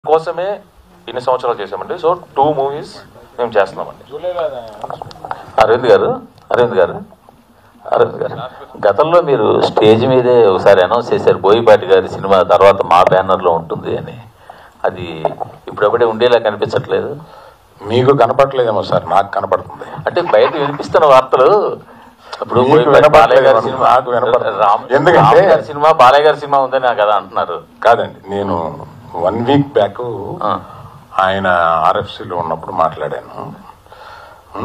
కోసమే ఇన్ని సంవత్సరాలు చేసామండి సో టూ మూవీస్ మేము చేస్తున్నామండి అరవింద్ గారు అరవింద్ గారు అరవింద్ గారు గతంలో మీరు స్టేజ్ మీదే ఒకసారి అనౌన్స్ చేశారు బోయిపాటి గారి సినిమా తర్వాత మా బ్యానర్లో ఉంటుంది అని అది ఇప్పుడప్పుడే ఉండేలా కనిపించట్లేదు మీకు కనపడలేదేమో సార్ నాకు కనపడుతుంది అంటే బయట వినిపిస్తున్న వార్తలు ఇప్పుడు మీకు బోయపాటి బాలయ్య గారి వినపడలేదు, సినిమా నాకు వినపడలేదు. రామ్ ఎందుకంటే- రామ్ గారి సినిమా బాలయ్య గారి సినిమా ఉందని నాకు కదా అంటున్నారు కాదండి నేను వన్ వీక్ బ్యాక్ ఆ. ఆయన ఆర్ఎఫ్సిలో ఉన్నప్పుడు మాట్లాడాను ఉం?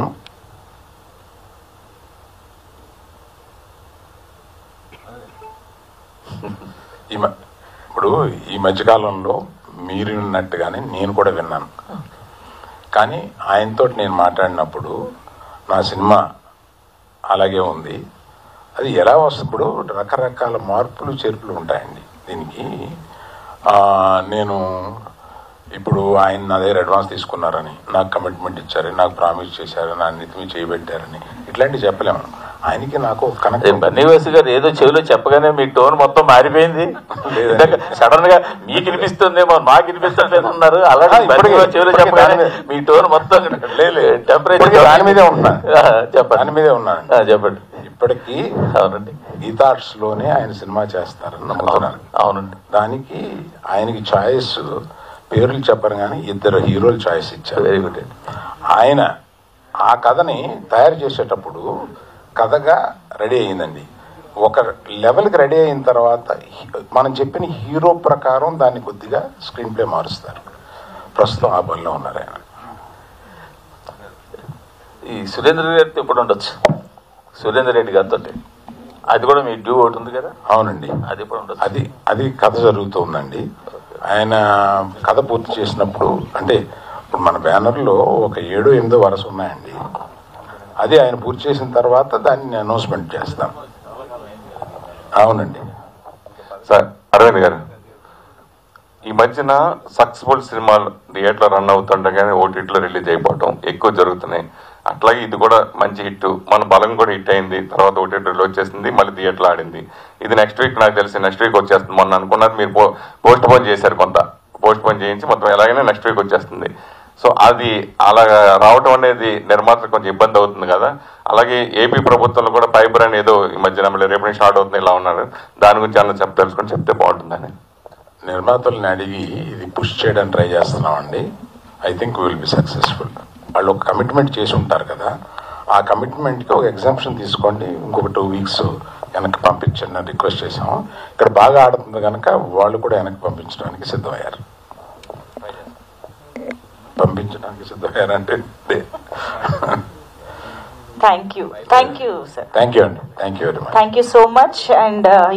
ఈ మ- ఇప్పుడు ఈ మధ్యకాలంలో మీరు విన్నట్టుగానే నేను కూడా విన్నాను కానీ ఆయనతో నేను మాట్లాడినప్పుడు నా సినిమా అలాగే ఉంది అది ఎలా వస్తుంది ఇప్పుడు రకరకాల మార్పులు చేర్పులు ఉంటాయండి దీనికి ఆ, నేను ఇప్పుడు ఆయన నా దగ్గర అడ్వాన్స్ తీసుకున్నారని నాకు కమిట్మెంట్ ఇచ్చారని నాకు ప్రామిస్ చేశారని నా నెత్తిమి చేయబెట్టారని ఇట్లాంటివి చెప్పలేము ఆయనకి నాకు అదే కనెక్ట్ బన్నీవాసి గారు ఏదో చెవిలో చెప్పగానే మీ టోన్ మొత్తం మారిపోయింది లేదండి. సడన్ గా మీకు వినిపిస్తుందేమో మాకు వినిపిస్తుంది అన్నారు అలాగే ఆ, ఇప్పటికీ- బన్నీవాసు చెవిలో ఇప్పటికీ చెప్పగానే దాని మీద- మీ టోన్ మొత్తం లే, లే. టెంపరేచర్ ఇప్పటికీ దాని మీదే ఉంటున్నా. చెప్పండి దాని మీదే ఉన్నాను ఆ, చెప్పండి ఇప్పటికీ అవునండి గీతార్ట్స్ లోనే ఆయన సినిమా చేస్తారని నమ్ముతున్నాను అవునండి దానికి ఆయనకి ఛాయిస్ పేర్లు చెప్పరు కానీ ఇద్దరు హీరోలు ఛాయిస్ ఇచ్చారు వెరీ గుడ్ అండి ఆయన ఆ కథని తయారు చేసేటప్పుడు కథగా రెడీ అయిందండి ఒక లెవెల్కి రెడీ అయిన తర్వాత హీ- మనం చెప్పిన హీరో ప్రకారం దాన్ని కొద్దిగా స్క్రీన్ ప్లే మారుస్తారు ప్రస్తుతం ఆ పనిలో ఉన్నారు ఆయన ఈ సురేంద్ర గారితో ఎప్పుడు ఉండొచ్చు సురేందర్ రెడ్డి గారితో అది కూడా మీ డ్యూ ఒకటి ఉంది కదా అవునండి అది ఎప్పుడు ఉండొచ్చు అది అది కథ జరుగుతుందండి ఆయన కథ పూర్తి చేసినప్పుడు అంటే ఇప్పుడు మన బ్యానర్లో ఒక ఏడు ఎనిమిదో వరస ఉన్నాయండి అది ఆయన పూర్తి చేసిన తర్వాత దాన్ని అనౌన్స్మెంట్ చేస్తాం అవునండి సార్ అరవింద్ గారు ఈ మధ్యన సక్సెస్ఫుల్ సినిమాలు థియేటర్లో రన్ అవుతుండగానే ఓటీటీలో రిలీజ్ అయిపోవటం ఎక్కువ జరుగుతున్నాయి అట్లాగే ఇది కూడా మంచి హిట్ మన బలం కూడా హిట్ అయింది తర్వాత ఓటీటీలో వచ్చేసింది మళ్ళీ థియేటర్లో ఆడింది ఇది నెక్స్ట్ వీక్ నాకు తెలిసి నెక్స్ట్ వీక్ వచ్చేస్తుంది మొన్న అనుకున్నారు మీరు పోస్ట్ పోన్ చేశారు కొంత పోస్ట్ పోన్ చేయించి మొత్తం ఎలాగైనా నెక్స్ట్ వీక్ వచ్చేస్తుంది సో అది అలా రావటం అనేది నిర్మాతలకు కొంచెం ఇబ్బంది అవుతుంది కదా అలాగే ఏపీ ప్రభుత్వంలో కూడా ఫైబర్ అని ఏదో ఈ మధ్యన మళ్ళీ రేపు నుంచి స్టార్ట్ అవుతుంది ఇలా ఉన్నారు దాని గురించి అన్న చెప్ తెలుసుకొని చెప్తే బాగుంటుందని నిర్మాతల్ని అడిగి ఇది పుష్ చేయడానికి ట్రై చేస్తున్నామండి I think will be successful వాళ్ళు ఒక కమిట్మెంట్ చేసి ఉంటారు కదా ఆ కమిట్మెంట్కి ఒక ఎగ్జామ్షన్ తీసుకోండి ఇంకొక టూ వీక్స్ వెనక్కి పంపించండి అని రిక్వెస్ట్ చేసాము ఇక్కడ బాగా ఆడుతుంది కనుక వాళ్ళు కూడా వెనక్కి పంపించడానికి సిద్ధమయ్యారు పంపించడానికి సిద్ధమయ్యారంటే Thank you. Thank you, sir. Thank you అండి thank you very much Thank you so much. And uh,